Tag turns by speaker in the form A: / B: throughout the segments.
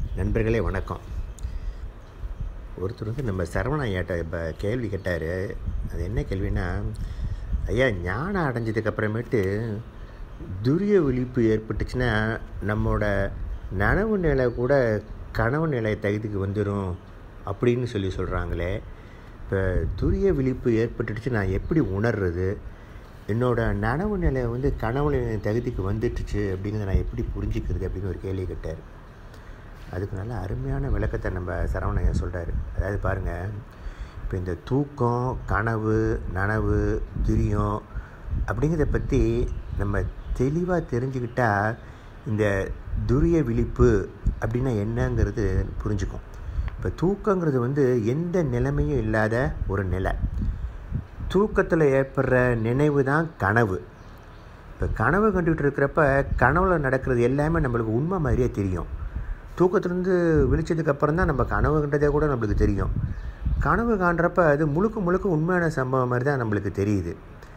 A: நண்பர்களே வணக்கம் ஒருத்தர் வந்து நம்ம சரவண ஐயாட்ட இப்போ கேள்வி கேட்டார் அது என்ன கேள்வின்னா ஐயா ஞானம் அடைஞ்சதுக்கு அப்புறமேட்டு துரிய விழிப்பு ஏற்பட்டுச்சுன்னா நம்மளோட நனவு நிலை கூட கனவு நிலை தகுதிக்கு வந்துடும் அப்படின்னு சொல்லி சொல்கிறாங்களே இப்போ துரிய விழிப்பு ஏற்பட்டுடுச்சு நான் எப்படி உணர்றது என்னோட நனவு நிலை வந்து கனவு நிலை தகுதிக்கு வந்துட்டுச்சு அப்படிங்கிறத நான் எப்படி புரிஞ்சுக்கிறது அப்படின்னு ஒரு கேள்வி கேட்டார் அதுக்கு நல்ல அருமையான விளக்கத்தை நம்ம சரவணையா சொல்கிறாரு அதாவது பாருங்கள் இப்போ இந்த தூக்கம் கனவு நனவு துரியம் அப்படிங்கிறத பற்றி நம்ம தெளிவாக தெரிஞ்சுக்கிட்டால் இந்த துரிய விழிப்பு அப்படின்னா என்னங்கிறது புரிஞ்சுக்கும் இப்போ தூக்கங்கிறது வந்து எந்த நிலைமையும் இல்லாத ஒரு நிலை தூக்கத்தில் ஏற்படுற நினைவு தான் கனவு இப்போ கனவு கண்டுகிட்டு இருக்கிறப்ப கனவுல நடக்கிறது எல்லாமே நம்மளுக்கு உண்மை மாதிரியே தெரியும் தூக்கத்துலேருந்து விழிச்சதுக்கப்புறம் தான் நம்ம கனவு கண்டதே கூட நம்மளுக்கு தெரியும் கனவு காண்றப்ப அது முழுக்க முழுக்க உண்மையான சம்பவம் மாதிரி தான் நம்மளுக்கு தெரியுது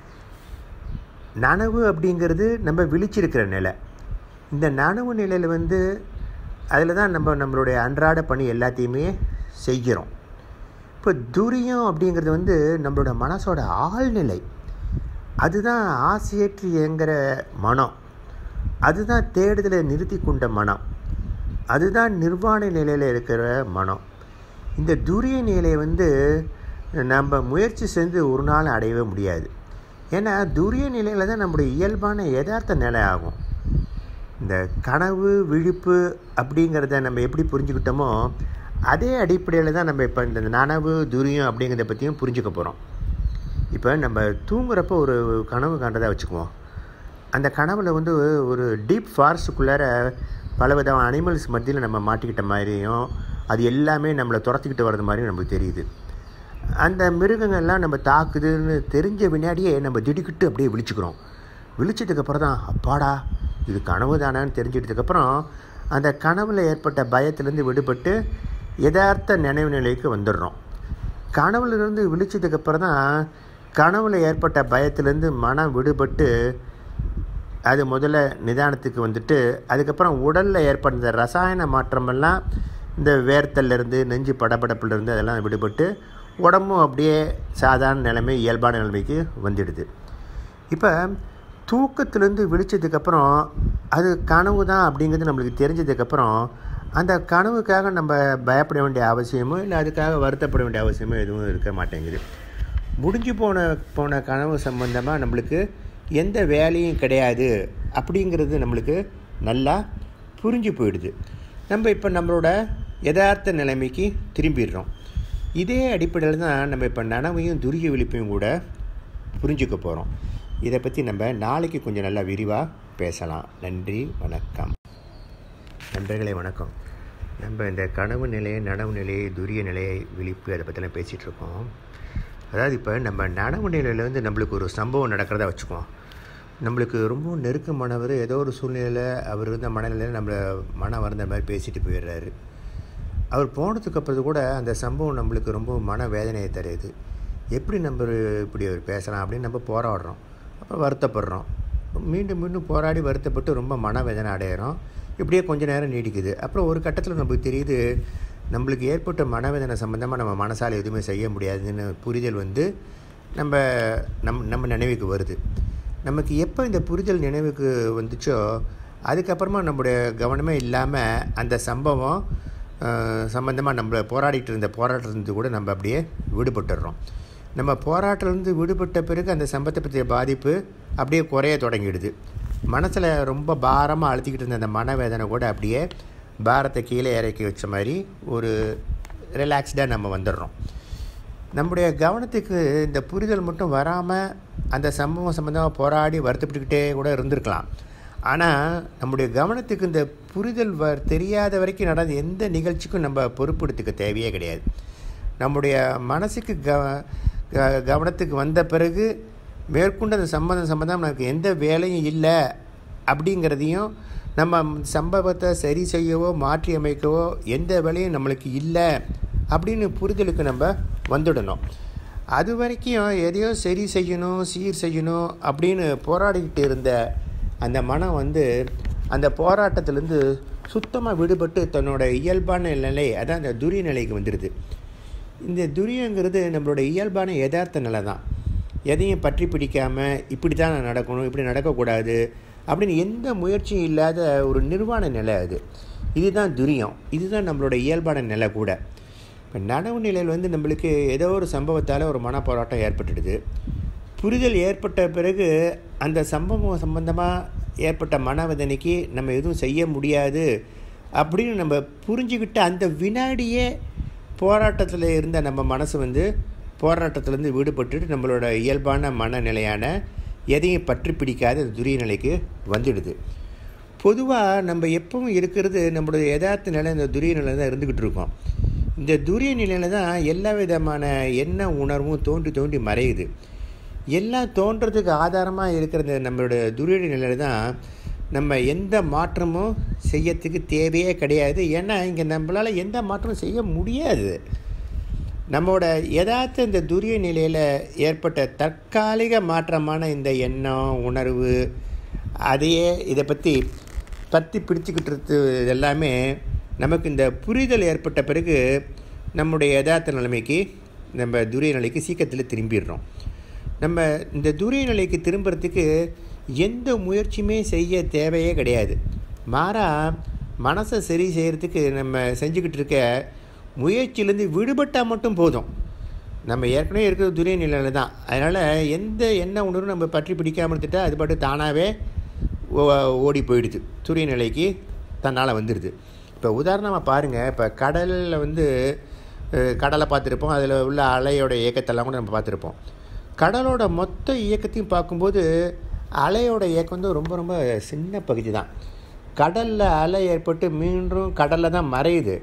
A: நனவு அப்படிங்கிறது நம்ம விழிச்சிருக்கிற நிலை இந்த நனவு நிலையில் வந்து அதில் தான் நம்ம நம்மளுடைய அன்றாட பணி எல்லாத்தையுமே செய்கிறோம் இப்போ துரியம் அப்படிங்கிறது வந்து நம்மளோட மனசோட ஆழ்நிலை அதுதான் ஆசையற்று இயங்குற மனம் அதுதான் தேடுதலை நிறுத்தி கொண்ட மனம் அதுதான் நிர்வாண நிலையில் இருக்கிற மனம் இந்த துரிய நிலையை வந்து நம்ம முயற்சி செஞ்சு ஒரு நாள் அடையவே முடியாது ஏன்னா துரிய நிலையில் தான் நம்முடைய இயல்பான யதார்த்த நிலை ஆகும் இந்த கனவு விழிப்பு அப்படிங்கிறத நம்ம எப்படி புரிஞ்சுக்கிட்டோமோ அதே அடிப்படையில் தான் நம்ம இப்போ இந்த நனவு துரியம் அப்படிங்கிறத பற்றியும் புரிஞ்சுக்க போகிறோம் இப்போ நம்ம தூங்குறப்போ ஒரு கனவு காண்றதா வச்சுக்குவோம் அந்த கனவில் வந்து ஒரு டீப் ஃபாரஸ்ட்டுக்குள்ளார பலவிதமான அனிமல்ஸ் மத்தியில் நம்ம மாட்டிக்கிட்ட மாதிரியும் அது எல்லாமே நம்மளை துரத்திக்கிட்டு வர்றது மாதிரியும் நமக்கு தெரியுது அந்த மிருகங்கள்லாம் நம்ம தாக்குதுன்னு தெரிஞ்ச வினாடியே நம்ம திடுக்கிட்டு அப்படியே விழிச்சுக்கிறோம் விழிச்சதுக்கப்புறம் தான் அப்பாடா இது கனவு தானான்னு தெரிஞ்சிட்டதுக்கப்புறம் அந்த கனவில் ஏற்பட்ட பயத்திலேருந்து விடுபட்டு யதார்த்த நினைவு நிலைக்கு வந்துடுறோம் கனவுலேருந்து விழிச்சதுக்கப்புறம் தான் கனவில் ஏற்பட்ட பயத்திலேருந்து மனம் விடுபட்டு அது முதல்ல நிதானத்துக்கு வந்துட்டு அதுக்கப்புறம் உடலில் ஏற்பட்ட ரசாயன மாற்றமெல்லாம் இந்த வேர்த்தல்லேருந்து நெஞ்சு படபடப்புலேருந்து அதெல்லாம் விடுபட்டு உடம்பும் அப்படியே சாதாரண நிலைமை இயல்பான நிலைமைக்கு வந்துடுது இப்போ தூக்கத்துலேருந்து விழிச்சதுக்கப்புறம் அது கனவு தான் அப்படிங்கிறது நம்மளுக்கு தெரிஞ்சதுக்கப்புறம் அந்த கனவுக்காக நம்ம பயப்பட வேண்டிய அவசியமோ இல்லை அதுக்காக வருத்தப்பட வேண்டிய அவசியமோ எதுவும் இருக்க மாட்டேங்குது முடிஞ்சு போன போன கனவு சம்பந்தமாக நம்மளுக்கு எந்த வேலையும் கிடையாது அப்படிங்கிறது நம்மளுக்கு நல்லா புரிஞ்சு போயிடுது நம்ம இப்போ நம்மளோட யதார்த்த நிலைமைக்கு திரும்பிடுறோம் இதே அடிப்படையில் தான் நம்ம இப்போ நனவையும் துரிய விழிப்பையும் கூட புரிஞ்சுக்க போகிறோம் இதை பற்றி நம்ம நாளைக்கு கொஞ்சம் நல்லா விரிவாக பேசலாம் நன்றி வணக்கம் நண்பர்களே வணக்கம் நம்ம இந்த கனவு நிலை நனவு நிலை துரிய நிலை விழிப்பு அதை பற்றிலாம் பேசிகிட்டு இருக்கோம் அதாவது இப்போ நம்ம நனவு நிலையில் வந்து நம்மளுக்கு ஒரு சம்பவம் நடக்கிறதா வச்சுக்குவோம் நம்மளுக்கு ரொம்ப நெருக்கமானவர் ஏதோ ஒரு சூழ்நிலையில் அவர் இருந்த மனநிலையில் நம்மளை மனம் வந்த மாதிரி பேசிட்டு போயிடுறாரு அவர் போனதுக்கு அப்புறம் கூட அந்த சம்பவம் நம்மளுக்கு ரொம்ப மன வேதனையை தருது எப்படி நம்ம இப்படி அவர் பேசலாம் அப்படின்னு நம்ம போராடுறோம் அப்புறம் வருத்தப்படுறோம் மீண்டும் மீண்டும் போராடி வருத்தப்பட்டு ரொம்ப மனவேதனை அடையிறோம் இப்படியே கொஞ்ச நேரம் நீடிக்குது அப்புறம் ஒரு கட்டத்தில் நமக்கு தெரியுது நம்மளுக்கு ஏற்பட்ட மனவேதனை சம்மந்தமாக நம்ம மனசால் எதுவுமே செய்ய முடியாதுன்னு புரிதல் வந்து நம்ம நம் நம்ம நினைவுக்கு வருது நமக்கு எப்போ இந்த புரிதல் நினைவுக்கு வந்துச்சோ அதுக்கப்புறமா நம்முடைய கவனமே இல்லாமல் அந்த சம்பவம் சம்மந்தமாக நம்ம போராடிட்டு இருந்த போராட்டத்துலேருந்து கூட நம்ம அப்படியே விடுபட்டுடுறோம் நம்ம போராட்டிலேருந்து விடுபட்ட பிறகு அந்த சம்பத்தை பற்றிய பாதிப்பு அப்படியே குறைய தொடங்கிடுது மனசில் ரொம்ப பாரமாக அழுத்திக்கிட்டு இருந்த அந்த மனவேதனை கூட அப்படியே பாரத்தை கீழே இறக்கி வச்ச மாதிரி ஒரு ரிலாக்ஸ்டாக நம்ம வந்துடுறோம் நம்முடைய கவனத்துக்கு இந்த புரிதல் மட்டும் வராமல் அந்த சம்பவம் சம்மந்தமாக போராடி வருத்தப்பட்டுக்கிட்டே கூட இருந்திருக்கலாம் ஆனால் நம்முடைய கவனத்துக்கு இந்த புரிதல் வ தெரியாத வரைக்கும் நடந்த எந்த நிகழ்ச்சிக்கும் நம்ம பொறுப்படுத்துக்க தேவையே கிடையாது நம்முடைய மனசுக்கு க கவனத்துக்கு வந்த பிறகு மேற்கொண்டு அந்த சம்பந்தம் சம்பந்தம் நமக்கு எந்த வேலையும் இல்லை அப்படிங்கிறதையும் நம்ம சம்பவத்தை சரி செய்யவோ மாற்றி அமைக்கவோ எந்த வேலையும் நம்மளுக்கு இல்லை அப்படின்னு புரிதலுக்கு நம்ம வந்துடணும் அது வரைக்கும் எதையோ சரி செய்யணும் சீர் செய்யணும் அப்படின்னு போராடிக்கிட்டு இருந்த அந்த மனம் வந்து அந்த போராட்டத்திலேருந்து சுத்தமாக விடுபட்டு தன்னோட இயல்பான நிலை அதான் அந்த துரிய நிலைக்கு வந்துடுது இந்த துரியங்கிறது நம்மளோட இயல்பான யதார்த்த நிலை தான் எதையும் பற்றி பிடிக்காமல் இப்படி தான் நான் நடக்கணும் இப்படி நடக்கக்கூடாது அப்படின்னு எந்த முயற்சியும் இல்லாத ஒரு நிர்வாண நிலை அது இதுதான் துரியம் இதுதான் நம்மளோட இயல்பான நிலை கூட இப்போ நனவு நிலையில் வந்து நம்மளுக்கு ஏதோ ஒரு சம்பவத்தால் ஒரு மனப்போராட்டம் ஏற்பட்டுடுது புரிதல் ஏற்பட்ட பிறகு அந்த சம்பவம் சம்பந்தமாக ஏற்பட்ட மனவேதனைக்கு நம்ம எதுவும் செய்ய முடியாது அப்படின்னு நம்ம புரிஞ்சுக்கிட்ட அந்த வினாடியே போராட்டத்தில் இருந்த நம்ம மனசு வந்து போராட்டத்திலேருந்து விடுபட்டுட்டு நம்மளோட இயல்பான மனநிலையான எதையும் பற்றி பிடிக்காத அந்த துரிய நிலைக்கு வந்துடுது பொதுவாக நம்ம எப்பவும் இருக்கிறது நம்மளுடைய யதார்த்த நிலை இந்த துரிய நிலை தான் இருந்துக்கிட்டு இருக்கோம் இந்த துரிய நிலையில் தான் எல்லா விதமான எண்ண உணர்வும் தோண்டி தோண்டி மறையுது எல்லாம் தோன்றதுக்கு ஆதாரமாக இருக்கிற இந்த நம்மளோட துரிய நிலையில் தான் நம்ம எந்த மாற்றமும் செய்யறதுக்கு தேவையே கிடையாது ஏன்னா இங்கே நம்மளால் எந்த மாற்றமும் செய்ய முடியாது நம்மளோட யதார்த்த இந்த துரிய நிலையில் ஏற்பட்ட தற்காலிக மாற்றமான இந்த எண்ணம் உணர்வு அதையே இதை பற்றி பற்றி பிடிச்சிக்கிட்டு எல்லாமே நமக்கு இந்த புரிதல் ஏற்பட்ட பிறகு நம்முடைய யதார்த்த நிலைமைக்கு நம்ம துரிய நிலைக்கு சீக்கிரத்தில் திரும்பிடுறோம் நம்ம இந்த துரிய நிலைக்கு திரும்புறதுக்கு எந்த முயற்சியுமே செய்ய தேவையே கிடையாது மாறா மனசை சரி செய்கிறதுக்கு நம்ம செஞ்சுக்கிட்டு இருக்க முயற்சியிலேருந்து விடுபட்டால் மட்டும் போதும் நம்ம ஏற்கனவே இருக்கிற துரிய நிலையில் தான் அதனால் எந்த எண்ண உணர்வும் நம்ம பற்றி பிடிக்காமல் இருந்துட்டால் அது பாட்டு தானாகவே ஓடி போயிடுது துரிய நிலைக்கு தன்னால் வந்துடுது இப்போ உதாரணமாக பாருங்கள் இப்போ கடலில் வந்து கடலை பார்த்துருப்போம் அதில் உள்ள அலையோட இயக்கத்தெல்லாம் கூட நம்ம பார்த்துருப்போம் கடலோட மொத்த இயக்கத்தையும் பார்க்கும்போது அலையோட இயக்கம் வந்து ரொம்ப ரொம்ப சின்ன பகுதி தான் கடலில் அலை ஏற்பட்டு மீண்டும் கடலில் தான் மறையுது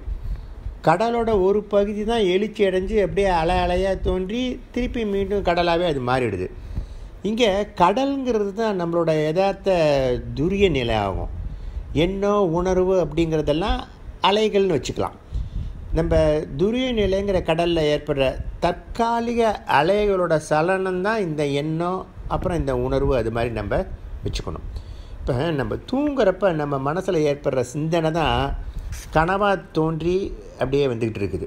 A: கடலோட ஒரு பகுதி தான் எழுச்சி அடைஞ்சு அப்படியே அலை அலையாக தோன்றி திருப்பி மீண்டும் கடலாகவே அது மாறிடுது இங்கே கடல்ங்கிறது தான் நம்மளோட யதார்த்த துரிய நிலை ஆகும் எண்ணம் உணர்வு அப்படிங்கிறதெல்லாம் அலைகள்னு வச்சுக்கலாம் நம்ம துரிய நிலைங்கிற கடலில் ஏற்படுற தற்காலிக அலைகளோட சலனம் தான் இந்த எண்ணம் அப்புறம் இந்த உணர்வு அது மாதிரி நம்ம வச்சுக்கணும் இப்போ நம்ம தூங்குறப்ப நம்ம மனசில் ஏற்படுற சிந்தனை தான் கனவாக தோன்றி அப்படியே வந்துக்கிட்டு இருக்குது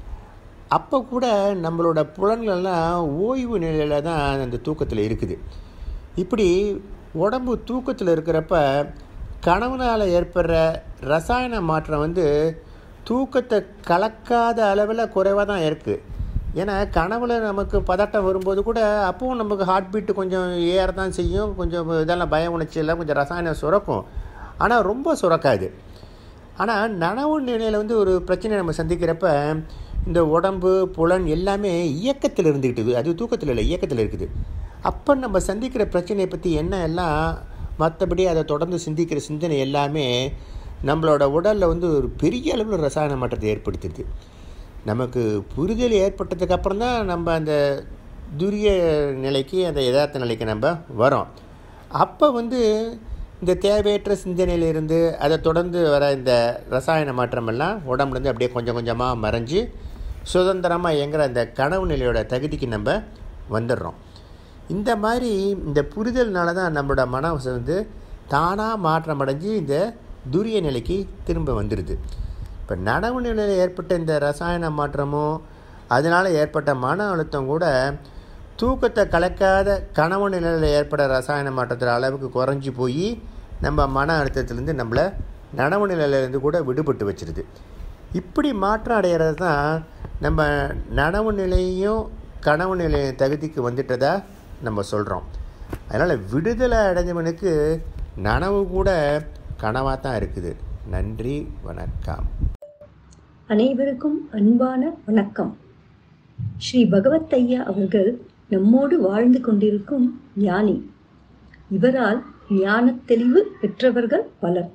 A: அப்போ கூட நம்மளோட புலன்கள்லாம் ஓய்வு நிலையில் தான் அந்த தூக்கத்தில் இருக்குது இப்படி உடம்பு தூக்கத்தில் இருக்கிறப்ப கனவுனால் ஏற்படுற ரசாயன மாற்றம் வந்து தூக்கத்தை கலக்காத அளவில் குறைவாக தான் இருக்குது ஏன்னா கனவுல நமக்கு பதட்டம் வரும்போது கூட அப்பவும் நமக்கு ஹார்ட் பீட்டு கொஞ்சம் ஏற தான் செய்யும் கொஞ்சம் இதெல்லாம் பய உணர்ச்சியெல்லாம் கொஞ்சம் ரசாயனம் சுரக்கும் ஆனால் ரொம்ப சுரக்காது ஆனால் நனவு நிலையில் வந்து ஒரு பிரச்சனை நம்ம சந்திக்கிறப்ப இந்த உடம்பு புலன் எல்லாமே இயக்கத்தில் இருந்துக்கிட்டுது அது தூக்கத்தில் இல்லை இயக்கத்தில் இருக்குது அப்போ நம்ம சந்திக்கிற பிரச்சனையை பற்றி என்ன எல்லாம் மற்றபடி அதை தொடர்ந்து சிந்திக்கிற சிந்தனை எல்லாமே நம்மளோட உடலில் வந்து ஒரு பெரிய அளவில் ரசாயன மாற்றத்தை ஏற்படுத்திடுது நமக்கு புரிதல் ஏற்பட்டதுக்கு அப்புறம் தான் நம்ம அந்த துரிய நிலைக்கு அந்த யதார்த்த நிலைக்கு நம்ம வரோம் அப்போ வந்து இந்த தேவையற்ற சிந்தனையிலிருந்து அதை தொடர்ந்து வர இந்த ரசாயன மாற்றமெல்லாம் உடம்புலேருந்து அப்படியே கொஞ்சம் கொஞ்சமாக மறைஞ்சு சுதந்திரமாக இயங்குற அந்த கனவு நிலையோட தகுதிக்கு நம்ம வந்துடுறோம் இந்த மாதிரி இந்த புரிதல்னால தான் நம்மளோட மனம் வந்து தானாக மாற்றம் அடைஞ்சு இந்த துரிய நிலைக்கு திரும்ப வந்துடுது இப்போ நனவு நிலையில் ஏற்பட்ட இந்த ரசாயன மாற்றமும் அதனால் ஏற்பட்ட மன அழுத்தம் கூட தூக்கத்தை கலக்காத கனவு நிலையில் ஏற்பட ரசாயன மாற்றத்தில் அளவுக்கு குறைஞ்சி போய் நம்ம மன அழுத்தத்துலேருந்து நம்மளை நனவு நிலையிலேருந்து கூட விடுபட்டு வச்சிருது இப்படி மாற்றம் அடைகிறது தான் நம்ம நனவு நிலையும் கனவு நிலை தகுதிக்கு வந்துட்டதா நம்ம சொல்கிறோம் அதனால் விடுதலை அடைஞ்சவனுக்கு நனவு கூட கனவாக தான் இருக்குது நன்றி வணக்கம்
B: அனைவருக்கும் அன்பான வணக்கம் ஸ்ரீ பகவத் ஐயா அவர்கள் நம்மோடு வாழ்ந்து கொண்டிருக்கும் ஞானி இவரால் ஞானத் தெளிவு பெற்றவர்கள் பலர்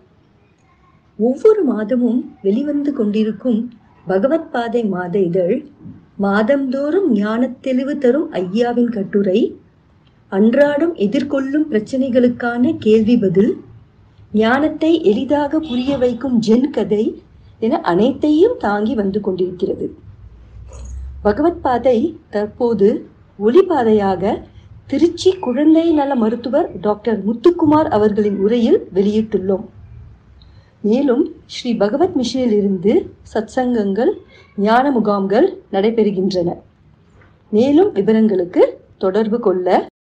B: ஒவ்வொரு மாதமும் வெளிவந்து கொண்டிருக்கும் பகவத் பாதை மாத இதழ் மாதந்தோறும் ஞானத் தெளிவு தரும் ஐயாவின் கட்டுரை அன்றாடம் எதிர்கொள்ளும் பிரச்சனைகளுக்கான கேள்வி பதில் ஞானத்தை எளிதாக புரிய வைக்கும் ஜென் கதை என அனைத்தையும் தாங்கி வந்து கொண்டிருக்கிறது பகவத் பாதை தற்போது ஒளிபாதையாக திருச்சி குழந்தை நல மருத்துவர் டாக்டர் முத்துக்குமார் அவர்களின் உரையில் வெளியிட்டுள்ளோம் மேலும் ஸ்ரீ பகவத் மிஷனிலிருந்து சத்சங்கங்கள் ஞான முகாம்கள் நடைபெறுகின்றன மேலும் விவரங்களுக்கு தொடர்பு கொள்ள